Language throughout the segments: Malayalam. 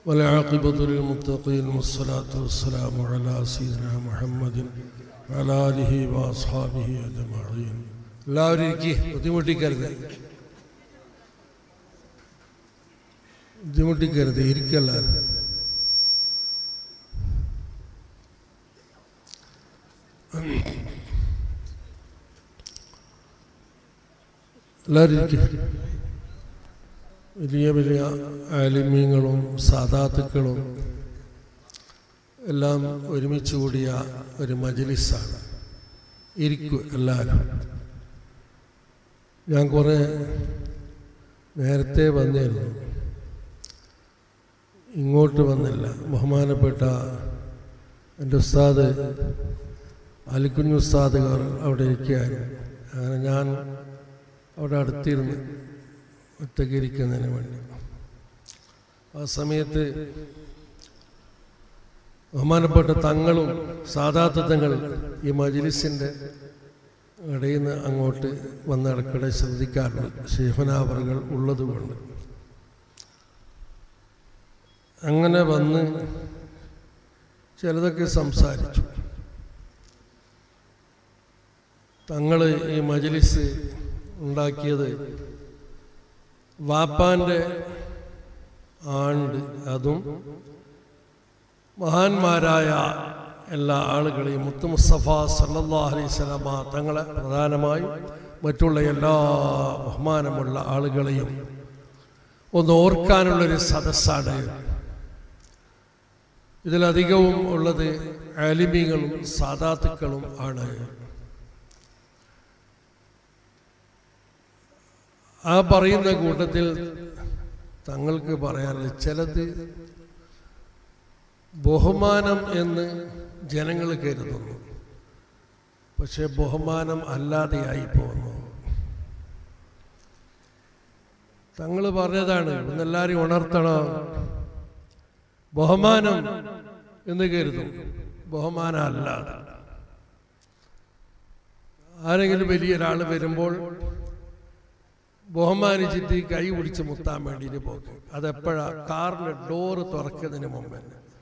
والعاقبة للمتقين والصلاة والسلام على سيدنا محمد وعلى آله وأصحابه أجمعين എല്ലാവരും ഇരിക്കുക ബുദ്ധിമുട്ടിക്കരുത് ബുദ്ധിമുട്ടിക്കരുത് ഇരിക്കല്ലാരും എല്ലാവരും ഇരിക്കുക വലിയ വലിയ ആലിമ്യങ്ങളും സാദാത്തുക്കളും എല്ലാം ഒരുമിച്ച് കൂടിയ ഒരു മജലിസാണ് ഇരിക്കൂ എല്ലാവരും ഞാൻ കുറേ നേരത്തെ വന്നിരുന്നു ഇങ്ങോട്ട് വന്നില്ല ബഹുമാനപ്പെട്ട എൻ്റെ ഉസ്താദ് അലിക്കുഞ്ഞു ഉസ്താദുകാർ അവിടെ ഇരിക്കുകയായിരുന്നു അങ്ങനെ ഞാൻ അവിടെ അടുത്തിരുന്ന് ഒറ്റയ്ക്കിരിക്കുന്നതിന് വേണ്ടി ആ സമയത്ത് ബഹുമാനപ്പെട്ട തങ്ങളും സാധാർത്ഥങ്ങൾ ഈ മജിലിസിൻ്റെ ഇടയിൽ നിന്ന് അങ്ങോട്ട് വന്ന് ഇടയ്ക്കിടെ ശ്രദ്ധിക്കാറുണ്ട് ശേഖനാവറുകൾ ഉള്ളതുകൊണ്ട് അങ്ങനെ വന്ന് ചിലതൊക്കെ സംസാരിച്ചു തങ്ങൾ ഈ മജലിസ് ഉണ്ടാക്കിയത് വാപ്പാൻ്റെ ആണ്ട് അതും മഹാന്മാരായ എല്ലാ ആളുകളെയും മുത്തു മുസ്തഫ സല്ലാ അലൈഹി സ്വലമ തങ്ങളെ പ്രധാനമായും മറ്റുള്ള എല്ലാ ബഹുമാനമുള്ള ആളുകളെയും ഒന്ന് ഓർക്കാനുള്ളൊരു സദസ്സാണ് ഇതിലധികവും ഉള്ളത് ആലിമികളും സാദാത്തുക്കളും ആണ് ആ പറയുന്ന കൂട്ടത്തിൽ തങ്ങൾക്ക് പറയാനുള്ളത് ചിലത് ബഹുമാനം എന്ന് ജനങ്ങൾ കരുതുന്നു പക്ഷെ ബഹുമാനം അല്ലാതെയായി പോകുന്നു തങ്ങൾ പറഞ്ഞതാണ് ഇന്നെല്ലാവരും ഉണർത്തണം ബഹുമാനം എന്ന് കരുതും ബഹുമാനം അല്ലാതെ ആരെങ്കിലും വലിയൊരാൾ വരുമ്പോൾ ബഹുമാനിച്ചിട്ട് കൈ പിടിച്ച് മുത്താൻ വേണ്ടിയിട്ട് പോകും അതെപ്പോഴാ കാറിന്റെ ഡോറ് തുറക്കുന്നതിന് മുമ്പ്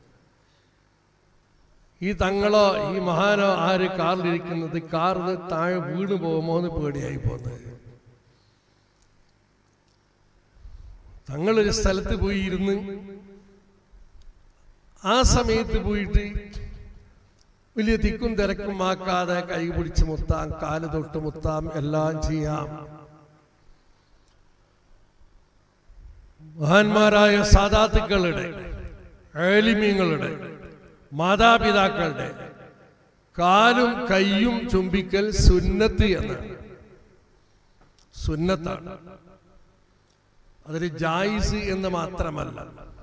ഈ തങ്ങളോ ഈ മഹാനോ ആര് കാറിലിരിക്കുന്നത് കാറിന് താഴെ വീണ് പോകുമോ എന്ന് പേടിയായി പോകുന്നത് തങ്ങളൊരു സ്ഥലത്ത് പോയി ഇരുന്ന് ആ സമയത്ത് പോയിട്ട് വലിയ തിക്കും തിരക്കും ആക്കാതെ കൈ പിടിച്ച് മുത്താം കാല് തൊട്ട് മുത്താം എല്ലാം ചെയ്യാം മഹാന്മാരായ സാധാത്തുക്കളുടെ ഏലിമ്യങ്ങളുടെ മാതാപിതാക്കളുടെ കാലും കയ്യും ചുംബിക്കൽ സുന്നത്ത് എന്നാണ് സുന്നത്താണ് അതൊരു ജായിസ് എന്ന് മാത്രമല്ല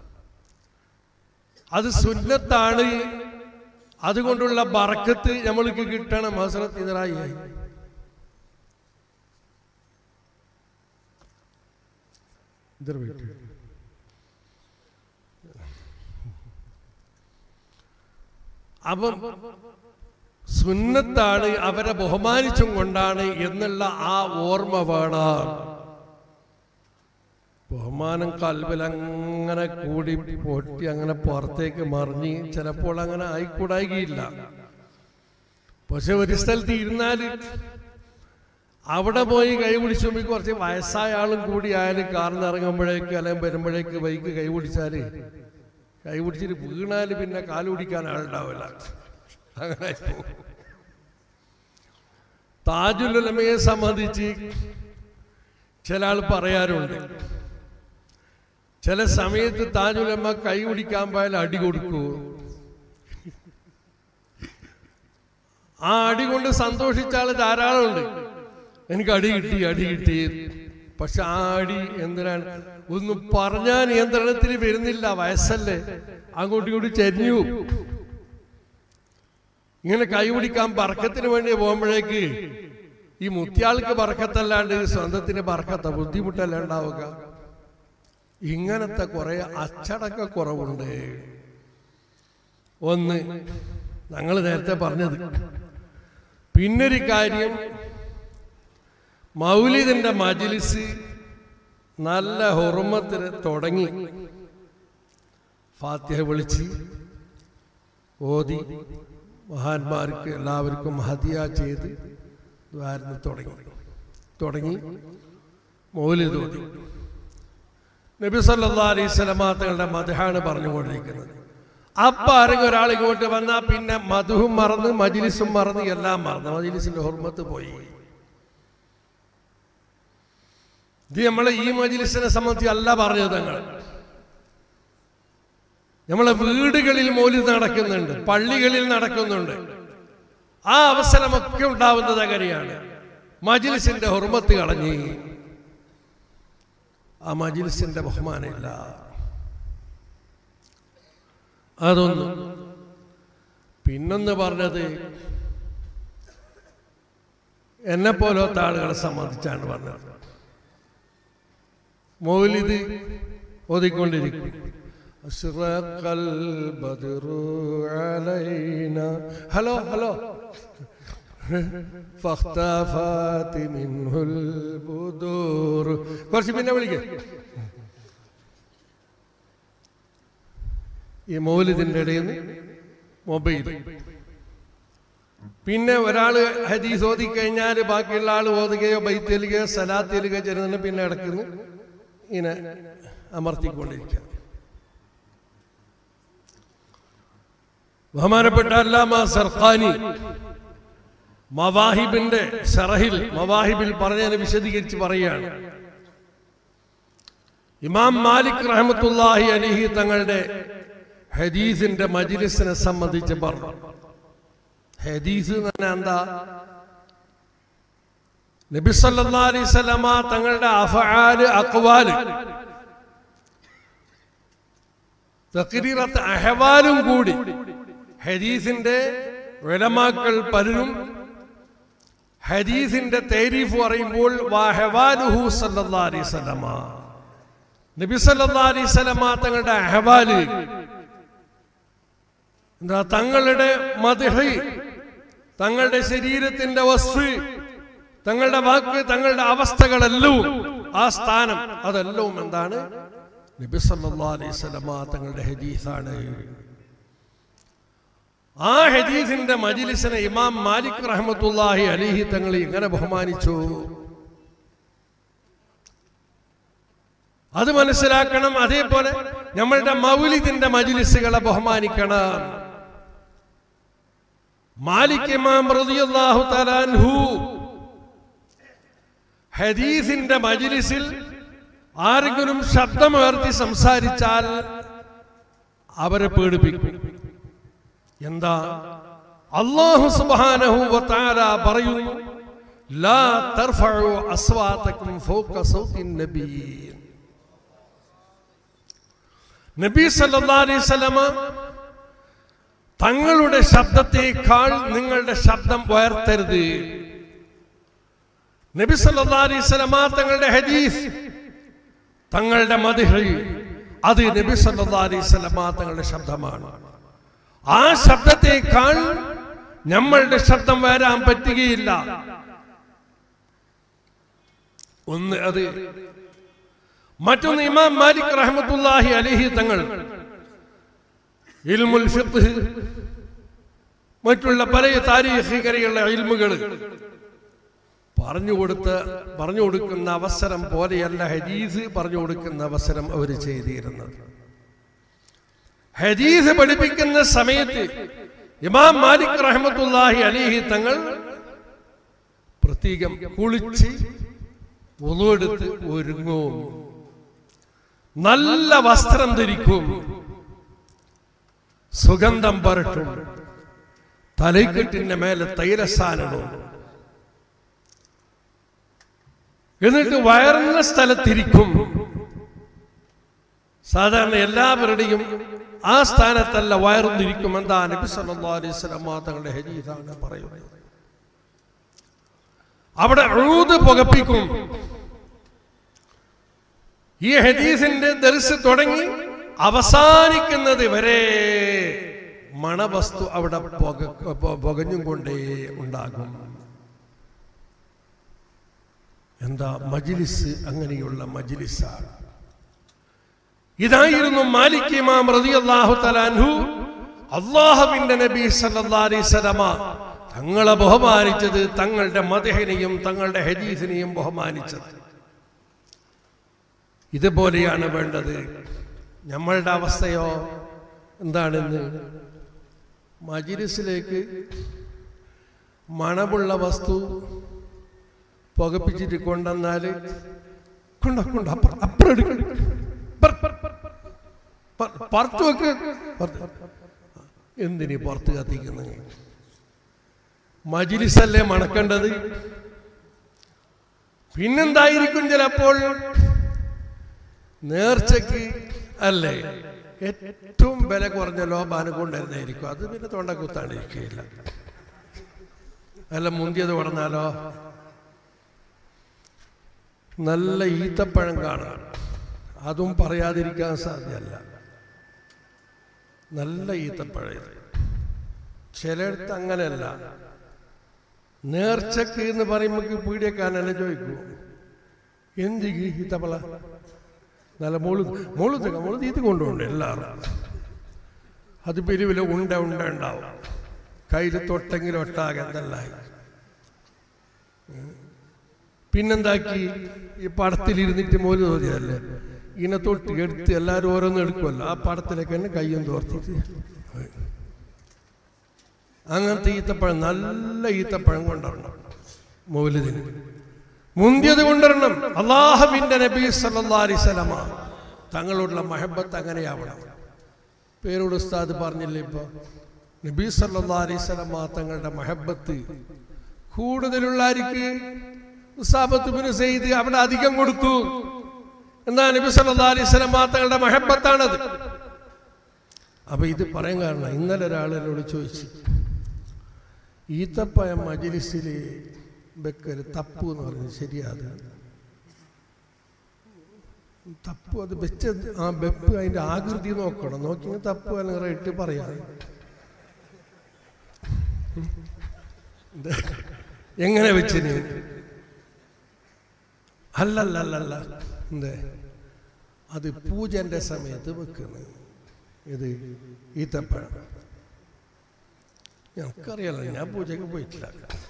അത് സുന്നത്താണ് അതുകൊണ്ടുള്ള ബറക്കത്ത് നമ്മൾക്ക് കിട്ടണം ഹസരത്ത് ഇതറായി इधर बैठे അപ്പം സുന്നത്താണ് അവരെ ബഹുമാനിച്ചും കൊണ്ടാണ് എന്നുള്ള ആ ഓർമ്മ വേണം ബഹുമാനം കൽവിൽ അങ്ങനെ കൂടി പൊട്ടി അങ്ങനെ പുറത്തേക്ക് മറിഞ്ഞ് ചിലപ്പോൾ അങ്ങനെ ആയിക്കൂടായികയില്ല പക്ഷെ ഒരു സ്ഥലത്ത് ഇരുന്നാല് അവിടെ പോയി കൈ പിടിച്ചുമ്പോൾ കുറച്ച് വയസ്സായ ആളും കൂടി ആയാലും കാറിൽ ഇറങ്ങുമ്പോഴേക്ക് അല്ലെങ്കിൽ വരുമ്പോഴേക്ക് ബൈക്ക് കൈ പിടിച്ചാല് കൈ പിടിച്ചിട്ട് വീണാല് പിന്നെ കാല് പിടിക്കാൻ ആളുണ്ടാവില്ല അങ്ങനെ താജുലമയെ സംബന്ധിച്ച് ചില ആൾ പറയാറുണ്ട് ചില സമയത്ത് താജുലമ്മ കൈ പിടിക്കാൻ പോയാൽ അടി കൊടുക്കൂ ആ അടി കൊണ്ട് സന്തോഷിച്ച ആള് ധാരാളമുണ്ട് എനിക്ക് അടി കിട്ടി അടി കിട്ടി പക്ഷെ ആ അടി എന്തിനാണ് ഒന്നും പറഞ്ഞാൽ നിയന്ത്രണത്തിൽ വരുന്നില്ല വയസ്സല്ലേ അങ്ങോട്ടും ഇങ്ങോട്ടും ചരിഞ്ഞു ഇങ്ങനെ കൈ പിടിക്കാൻ പറക്കത്തിന് വേണ്ടി പോകുമ്പോഴേക്ക് ഈ മുത്തിയാൾക്ക് പറക്കത്തല്ലാണ്ട് സ്വന്തത്തിന് പറക്കത്ത ബുദ്ധിമുട്ടല്ല ഉണ്ടാവുക ഇങ്ങനത്തെ കുറെ അച്ചടക്ക കുറവുണ്ട് ഒന്ന് ഞങ്ങൾ നേരത്തെ പറഞ്ഞത് പിന്നൊരു കാര്യം മൗലിദിന്റെ മജിലിസ് നല്ല ഹുറുമത്തിന് തുടങ്ങി ഫാത്തിഹ വിളിച്ച് ഓതി മഹാന്മാർക്ക് എല്ലാവർക്കും ഹദിയ ചെയ്ത് ദ്വാരന്ന് തുടങ്ങി തുടങ്ങി മൗലിദ് ഓതി നബി സല്ലാ അലൈഹി സ്വലമാ തങ്ങളുടെ മധുഹാണ് പറഞ്ഞുകൊണ്ടിരിക്കുന്നത് അപ്പൊ ആരെങ്കിലും ഒരാൾ ഇങ്ങോട്ട് വന്നാൽ പിന്നെ മധുവും മറന്ന് മജിലിസും മറന്ന് എല്ലാം മറന്ന് മജിലിസിന്റെ ഹുർമത്ത് പോയി ഇത് നമ്മളെ ഈ മജിലിസിനെ സംബന്ധിച്ച് അല്ല പറഞ്ഞത് തങ്ങൾ നമ്മളെ വീടുകളിൽ മൗലിദ് നടക്കുന്നുണ്ട് പള്ളികളിൽ നടക്കുന്നുണ്ട് ആ അവസരമൊക്കെ ഉണ്ടാവുന്നത് അങ്ങനെയാണ് മജിലിസിന്റെ ഹുർമത്ത് കളഞ്ഞ് ആ മജിലിസിന്റെ ബഹുമാനമില്ല അതൊന്ന് പിന്നൊന്ന് പറഞ്ഞത് എന്നെ പോലത്തെ ആളുകളെ സംബന്ധിച്ചാണ് പറഞ്ഞത് മൗലിദ് ഓതിക്കൊണ്ടിരിക്കും أشرق البدر علينا ഹലോ ഹലോ فاختفت منه البدور കുറച്ച് പിന്നെ വിളിക്ക ഈ മൗലിദിന്റെ ഇടയിൽ നിന്ന് മൊബൈൽ പിന്നെ ഒരാൾ ഹദീസ് ഓതി കഴിഞ്ഞാൽ ബാക്കിയുള്ള ആൾ ഓതുകയോ ബൈത്തേലുകയോ സലാത്തേലുകയോ ചെയ്യുന്നതിന് പിന്നെ ഇടക്കുന്നു ഇങ്ങനെ അമർത്തിക്കൊണ്ടിരിക്കുക ബഹുമാനപ്പെട്ട അല്ലാമ സർഖാനി മവാഹിബിന്റെ ഷറഹിൽ മവാഹിബിൽ പറഞ്ഞതിനെ വിശദീകരിച്ച് പറയുകയാണ് ഇമാം മാലിക് റഹമത്തുല്ലാഹി അലിഹി തങ്ങളുടെ ഹദീസിന്റെ മജിലിസിനെ സംബന്ധിച്ച് പറഞ്ഞു ഹദീസ് തന്നെ എന്താ നബി സല്ലല്ലാഹു അലൈഹി വസല്ലമ തങ്ങളുടെ അഫആല് അഖ്വാല് തഖ്രീറത്ത് അഹ്വാലും കൂടി ഹദീസിന്റെ ഉലമാക്കൾ പലരും ഹദീസിന്റെ തേരീഫ് പറയുമ്പോൾ വാഹവാലുഹു സല്ലല്ലാഹു അലൈഹി വസല്ലമ നബി സല്ലല്ലാഹു അലൈഹി വസല്ലമ തങ്ങളുടെ അഹ്വാല് എന്താ തങ്ങളുടെ മദ്ഹ് തങ്ങളുടെ ശരീരത്തിന്റെ വസ്ഫ് തങ്ങളുടെ വാക്ക് തങ്ങളുടെ അവസ്ഥകളെല്ലാം ആ സ്ഥാനം അതെല്ലാം എന്താണ് നബി സല്ലല്ലാഹു അലൈഹി വസല്ലമ തങ്ങളുടെ ഹദീസാണ് ആ ഹദീസിന്റെ മജിലിസിനെ ഇമാം മാലിക് റഹ്മത്തുല്ലാഹി അലിഹി തങ്ങൾ ഇങ്ങനെ ബഹുമാനിച്ചു അത് മനസ്സിലാക്കണം അതേപോലെ നമ്മളുടെ മൗലിദിന്റെ മജിലിസുകളെ ബഹുമാനിക്കണം മാലിക് ഇമാം റളിയല്ലാഹു തആലാൻഹു ഹദീസിന്റെ മജിലിസിൽ ആരെങ്കിലും ശബ്ദമുയർത്തി സംസാരിച്ചാൽ അവരെ പേടിപ്പിക്കും എന്താ അള്ളാഹു സുബ്ഹാനഹു വതആല പറയുന്നു ലാ തർഫഉ അസ്വാതകും ഫൗക സൗത്തിൻ നബി നബി സല്ലല്ലാഹു അലൈഹി വസല്ലമ തങ്ങളുടെ ശബ്ദത്തേക്കാൾ നിങ്ങളുടെ ശബ്ദം ഉയർത്തരുത് നബി സല്ലല്ലാഹു അലൈഹി വസല്ലമ തങ്ങളുടെ ഹദീസ് തങ്ങളുടെ മദ്ഹ് അത് നബി സല്ലല്ലാഹു അലൈഹി വസല്ലമ തങ്ങളുടെ ശബ്ദമാണ് ആ ശബ്ദത്തേക്കാൾ നമ്മളുടെ ശബ്ദം വരാൻ പറ്റുകയില്ല ഒന്ന് അത് മറ്റൊന്ന് ഇമാം മാലിക് റഹ്മത്തുല്ലാഹി അലഹി തങ്ങൾ ഇൽമുൽ ഫിഖ് മറ്റുള്ള പല താരീഖികരയുള്ള ഇൽമുകൾ പറഞ്ഞു കൊടുത്ത് പറഞ്ഞു കൊടുക്കുന്ന അവസരം പോലെയല്ല ഹദീസ് പറഞ്ഞു കൊടുക്കുന്ന അവസരം അവർ ചെയ്തിരുന്നത് ഹദീസ് പഠിപ്പിക്കുന്ന സമയത്ത് ഇമാം മാലിക് റഹ്മത്തുല്ലാഹി അലിഹി തങ്ങൾ പ്രത്യേകം കുളിച്ച് ഉളുവെടുത്ത് ഒരുങ്ങും നല്ല വസ്ത്രം ധരിക്കും സുഗന്ധം പരട്ടും തലയ്ക്കെട്ടിന്റെ മേലെ തൈലസാനിടും എന്നിട്ട് വയറുന്ന സ്ഥലത്തിരിക്കും സാധാരണ എല്ലാവരുടെയും ആ സ്ഥാനത്തല്ല വയറുന്നിരിക്കും എന്താ നബി സല്ലല്ലാഹു അലൈഹി വസല്ലം തങ്ങളുടെ ഹദീസാണ് പറയുന്നത് അവിടെ ഊത് പുകപ്പിക്കും ഈ ഹദീസിന്റെ ദർസ് തുടങ്ങി അവസാനിക്കുന്നത് വരെ മണവസ്തു അവിടെ പുക പു- പുകഞ്ഞും കൊണ്ടേ ഉണ്ടാകും എന്താ മജിലിസ് അങ്ങനെയുള്ള മജിലിസാണ് ഇതായിരുന്നു മാലിക് ഇമാം റളിയല്ലാഹു തലാൻഹു അള്ളാഹുവിന്റെ നബി സല്ലല്ലാഹു അലൈഹി വസല്ലമ തങ്ങളെ ബഹുമാനിച്ചത് തങ്ങളുടെ മദഹിനെയും തങ്ങളുടെ ഹദീസിനെയും ബഹുമാനിച്ചത് ഇതുപോലെയാണ് വേണ്ടത് നമ്മളുടെ അവസ്ഥയോ എന്താണെന്ന് മജിലിസിലേക്ക് മണമുള്ള വസ്തു പുകപ്പിച്ചിട്ട് കൊണ്ടുവന്നാൽ കൊണ്ട കൊണ്ട അപ്പുറം അപ്പുറം എടുക്ക പുറത്ത് വെക്ക് പുറത്ത്. എന്തിനീ പുറത്ത് കത്തിക്കുന്നത് മജിലിസല്ലേ മണക്കേണ്ടത് പിന്നെന്തായിരിക്കും ചിലപ്പോൾ നേർച്ചയ്ക്ക് അല്ലേ ഏറ്റവും വില കുറഞ്ഞ ലോബാന് കൊണ്ടുവരുന്നതായിരിക്കും അത് പിന്നെ തൊണ്ട കുത്താണ്ടിരിക്കുകയില്ല അല്ല മുന്തിയത് കൊടുന്നാലോ നല്ല ഈത്തപ്പഴം കാണാം അതും പറയാതിരിക്കാൻ സാധ്യമല്ല നല്ല ഈത്തപ്പഴം ഇത് ചിലയിടത്ത് അങ്ങനെയല്ല നേർച്ചക്ക് എന്ന് പറയുമ്പോൾ പീടിയക്കാരനെ ചോദിക്കൂ എന്ത് ഈ ഈത്തപ്പഴ നല്ല മുളു മുളുത് മുളുത് ഇത് കൊണ്ടുപോണ്ട് എല്ലാവരും അത് പിരിവില് ഉണ്ട ഉണ്ട ഉണ്ടാവും കയ്യിൽ തൊട്ടെങ്കിലും ഒട്ടാകെ എന്തെല്ലായി പിന്നെന്താക്കി ഈ പടത്തിലിരുന്നിട്ട് മോല് തോന്നിയതല്ലേ ഇങ്ങനെ തൊട്ട് എടുത്ത് എല്ലാവരും ഓരോന്ന് എടുക്കുമല്ലോ ആ പടത്തിലേക്ക് തന്നെ കയ്യും തോർത്തിട്ട് അങ്ങനത്തെ ഈത്തപ്പഴം നല്ല ഈത്തപ്പഴം കൊണ്ടുവരണം മൗലിദിന് മുന്തിയത് കൊണ്ടുവരണം അള്ളാഹുവിന്റെ നബി സല്ലല്ലാഹു അലൈഹി വസല്ലമ തങ്ങളോടുള്ള മഹബത്ത് അങ്ങനെയാവണം പേരോട് ഉസ്താദ് പറഞ്ഞില്ലേ ഇപ്പൊ നബി സല്ലല്ലാഹു അലൈഹി വസല്ലമ തങ്ങളുടെ മഹബത്ത് കൂടുതലുള്ള ആർക്ക് ഉസാബത്ത് ബിൻ സെയ്ദ് അവിടെ അധികം കൊടുത്തു എന്നാ നബി സല്ലല്ലാഹു അലൈഹി വസല്ലമ തങ്ങളുടെ മഹബത്താണത് അപ്പൊ ഇത് പറയാൻ കാരണം ഇന്നലെ ഒരാൾ എന്നോട് ചോദിച്ചു ഈത്തപ്പഴം മജിലിസിൽ വെക്കല് തപ്പു എന്ന് പറഞ്ഞത് ശരിയാത് തപ്പു അത് വെച്ച ആ വെപ്പ് അതിന്റെ ആകൃതി നോക്കണം നോക്കി തപ്പു അല്ലെങ്കിൽ റേറ്റ് പറയാം ഇത് എങ്ങനെ വെച്ചിന് അല്ലല്ലല്ല എന്തേ അത് പൂജന്റെ സമയത്ത് വെക്കുന്നത് ഇത് ഈത്തപ്പഴം ഞങ്ങൾക്കറിയാലോ ഞാൻ പൂജയ്ക്ക് പോയിട്ടില്ല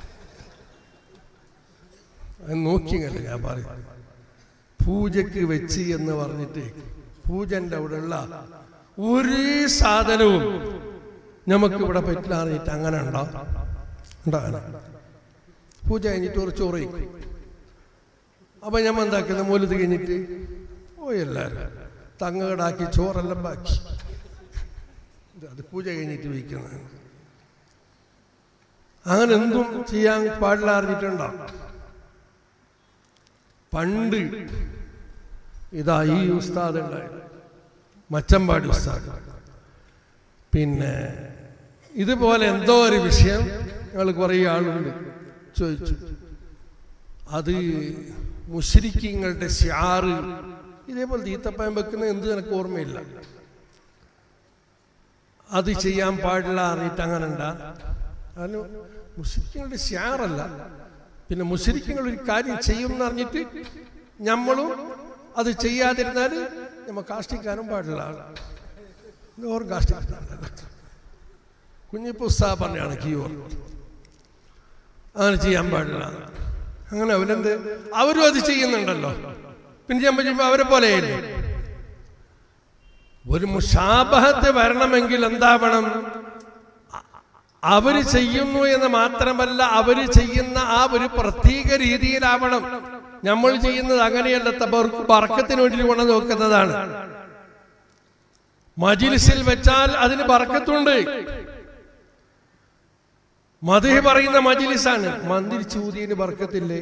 അത് നോക്കിയല്ല ഞാൻ പറയും പൂജയ്ക്ക് വെച്ച് എന്ന് പറഞ്ഞിട്ട് പൂജന്റെ അവിടെയുള്ള ഒരു സാധനവും നമുക്ക് ഇവിടെ പറ്റില്ല അറിഞ്ഞിട്ട് അങ്ങനെ ഉണ്ടോ ഉണ്ടാകണം പൂജ കഴിഞ്ഞിട്ട് ഒരു ചോറ് കഴിക്കും അപ്പൊ ഞാൻ എന്താക്കുന്നത് മൂലത്ത് കഴിഞ്ഞിട്ട് ഓ എല്ലാവരും തങ്ങടാക്കി ചോറെല്ലാം ബാക്കി ഇത് അത് പൂജ കഴിഞ്ഞിട്ട് വയ്ക്കുന്നതാണ് അങ്ങനെ എന്തും ചെയ്യാൻ പാടില്ല അറിഞ്ഞിട്ടുണ്ടോ പണ്ട് ഇതാ ഈ ഉസ്താദ് ഉണ്ടായിരുന്നു മച്ചമ്പാടി ഉസ്താദ് പിന്നെ ഇതുപോലെ എന്തോ ഒരു വിഷയം ഞങ്ങൾ കുറേ ആളുണ്ട് ചോദിച്ചു അത് മുഷരിക്കങ്ങളുടെ ഷാറ് ഇതേപോലെ തീത്തപ്പയം വെക്കുന്ന എന്ത് നിനക്ക് ഓർമ്മയില്ല അത് ചെയ്യാൻ പാടില്ല അറിഞ്ഞിട്ട് അങ്ങനെ ഉണ്ടാ അതിന് മുഷരിക്കങ്ങളുടെ ഷാറല്ല പിന്നെ മുഷരിക്കങ്ങൾ ഒരു കാര്യം ചെയ്യും എന്ന് അറിഞ്ഞിട്ട് നമ്മളും അത് ചെയ്യാതിരുന്നാൽ നമ്മൾ കാഷ്ടിക്കാനും പാടില്ല ഓർ കാഷ്ടിക്കുന്നുണ്ടല്ലോ കുഞ്ഞിപ്പുസ്താ പറഞ്ഞാണ് കിയോർ അങ്ങനെ ചെയ്യാൻ പാടില്ല അങ്ങനെ അവരെന്ത് അവരും അത് ചെയ്യുന്നുണ്ടല്ലോ പിന്നെ ചെയ്യുമ്പോൾ ചെയ്യുമ്പോൾ അവരെ പോലെയല്ലേ ഒരു മുഷാബഹത്ത് വരണമെങ്കിൽ എന്താവണം അവര് ചെയ്യുന്നു എന്ന് മാത്രമല്ല അവര് ചെയ്യുന്ന ആ ഒരു പ്രത്യേക രീതിയിലാവണം നമ്മൾ ചെയ്യുന്നത് അങ്ങനെയല്ല ബർക്കത്തിന് വേണ്ടി ഗുണം നോക്കുന്നതാണ് മജിലിസിൽ വെച്ചാൽ അതിന് ബർക്കത്തുണ്ട് മധു പറയുന്ന മജിലിസാണ് മന്ദിരിച്ചൂതിന് ബർക്കത്തില്ലേ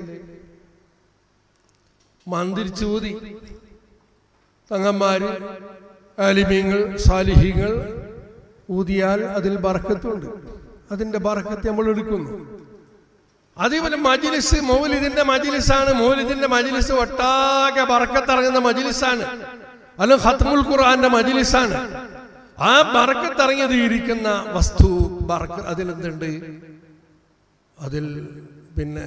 മന്ദിരിച്ചൂതി തങ്ങന്മാര് അലിമീങ്ങൾ സാലിഹ്യങ്ങൾ ഊതിയാൽ അതിൽ ബർക്കത്തുണ്ട് അതിന്റെ ബർക്കത്ത് നമ്മൾ എടുക്കുന്നു അതേപോലെ മജിലിസ് മൗലിദിന്റെ മജിലിസാണ് മൗലിദിന്റെ മജിലിസ് ഒട്ടാകെ ബർക്കത്തിറങ്ങുന്ന മജിലിസാണ് അല്ല ഖത്മുൽ ഖുർആന്റെ മജിലിസാണ് ആ ബർക്കത്തിറങ്ങിയത് ഇരിക്കുന്ന വസ്തു ബർക്ക അതിലെന്തുണ്ട് അതിൽ പിന്നെ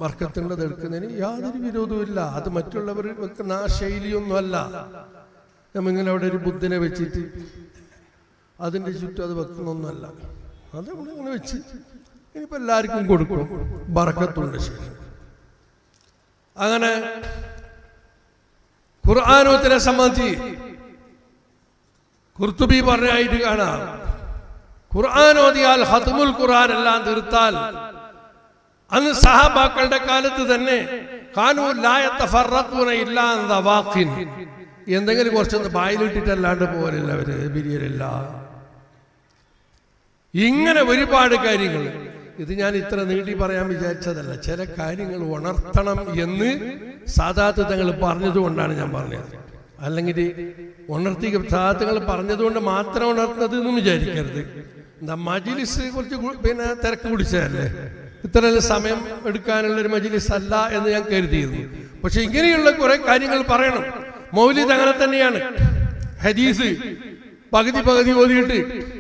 ബർക്കത്തുള്ളത് എടുക്കുന്നതിന് യാതൊരു വിരോധവുമില്ല അത് മറ്റുള്ളവർ വെക്കുന്ന ആ ശൈലിയൊന്നുമല്ല നമ്മിങ്ങനെ അവിടെ ഒരു ബുദ്ധനെ വെച്ചിട്ട് അതിൻ്റെ ചുറ്റും അത് വെക്കുന്നൊന്നല്ല അത് നമ്മളിങ്ങനെ വെച്ച് ഇനിയിപ്പോൾ എല്ലാവർക്കും കൊടുക്കും ബറക്കത്തുണ്ട് ശരി അങ്ങനെ ഖുർആാനോത്തിനെ സംബന്ധിച്ച് കുർത്തുബി പറഞ്ഞായിട്ട് കാണാം ഖുർആൻ ഓതിയാൽ ഹത്തുമുൽ ഖുർആൻ എല്ലാം തീർത്താൽ അന്ന് സഹാബാക്കളുടെ കാലത്ത് തന്നെ കാനൂ ലായത്ത ഫറക്കൂന ഇല്ലാന്ന വാക്കിൻ എന്തെങ്കിലും കുറച്ചൊന്ന് ബായിലിട്ടിട്ടല്ലാണ്ട് പോരല്ല അവര് ബിരിയലില്ല ഇങ്ങനെ ഒരുപാട് കാര്യങ്ങൾ ഇത് ഞാൻ ഇത്ര നീട്ടി പറയാൻ വിചാരിച്ചതല്ല ചില കാര്യങ്ങൾ ഉണർത്തണം എന്ന് സാധാത്ത് തങ്ങൾ പറഞ്ഞതുകൊണ്ടാണ് ഞാൻ പറഞ്ഞത് അല്ലെങ്കിൽ ഉണർത്തി സാധാത്തുകൾ പറഞ്ഞതുകൊണ്ട് മാത്രം ഉണർത്തുന്നത് എന്നും വിചാരിക്കരുത് എന്താ മജിലിസ് കുറച്ച് കു- പിന്നെ തിരക്ക് പിടിച്ചതല്ലേ ഇത്ര സമയം എടുക്കാനുള്ള ഒരു മജിലിസ് അല്ല എന്ന് ഞാൻ കരുതിയിരുന്നു പക്ഷെ ഇങ്ങനെയുള്ള കുറെ കാര്യങ്ങൾ പറയണം മൗലിദ് അങ്ങനെ തന്നെയാണ് ഹദീസ് പകുതി പകുതി ഓതിയിട്ട്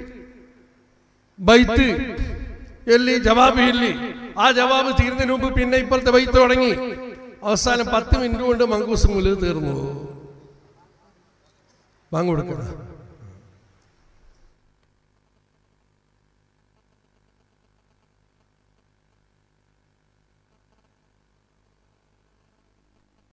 ബൈത്ത് എല്ലി ജവാബ് ഇല്ലി ആ ജവാബ് തീരുന്നതിന് മുമ്പ് പിന്നെ ഇപ്പോഴത്തെ ബൈത്ത് തുടങ്ങി അവസാനം പത്ത് മിനിറ്റ് കൊണ്ട് മങ്കൂസ് മുല് തീർന്നു ബാങ്ക് കൊടുക്കണം